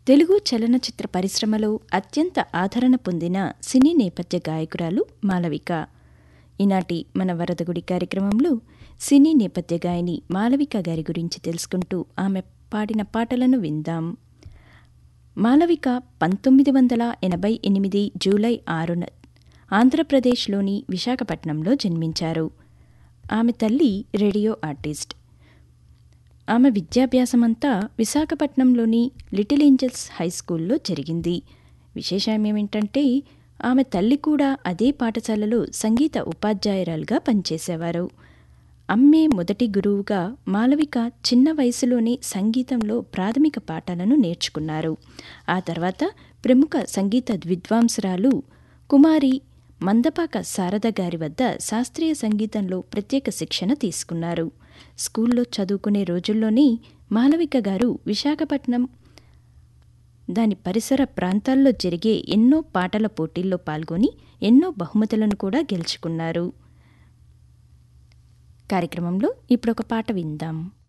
తెలుగు చలనచిత్ర పరిశ్రమలో అత్యంత ఆదరణ పొందిన సినీ నేపథ్య గాయకురాలు మాలవిక ఈనాటి మన వరదగుడి కార్యక్రమంలో సినీ నేపథ్య గాయని మాలవిక గారి గురించి తెలుసుకుంటూ ఆమె పాడిన పాటలను విందాం మాలవిక పంతొమ్మిది వందల ఎనభై ఎనిమిది జూలై ఆరున ఆంధ్రప్రదేశ్లోని విశాఖపట్నంలో జన్మించారు ఆమె తల్లి రేడియో ఆర్టిస్ట్ ఆమె విద్యాభ్యాసమంతా విశాఖపట్నంలోని లిటిల్ ఏంజల్స్ హై స్కూల్లో జరిగింది విశేషం ఏమిటంటే ఆమె తల్లి కూడా అదే పాఠశాలలో సంగీత ఉపాధ్యాయురాలుగా పనిచేసేవారు అమ్మే మొదటి గురువుగా మాలవిక చిన్న వయసులోనే సంగీతంలో ప్రాథమిక పాఠాలను నేర్చుకున్నారు ఆ తర్వాత ప్రముఖ సంగీత విద్వాంసురాలు కుమారి మందపాక శారద గారి వద్ద శాస్త్రీయ సంగీతంలో ప్రత్యేక శిక్షణ తీసుకున్నారు స్కూల్లో చదువుకునే రోజుల్లోనే మాలవిక గారు విశాఖపట్నం దాని పరిసర ప్రాంతాల్లో జరిగే ఎన్నో పాటల పోటీల్లో పాల్గొని ఎన్నో బహుమతులను కూడా గెలుచుకున్నారు కార్యక్రమంలో ఇప్పుడొక పాట విందాం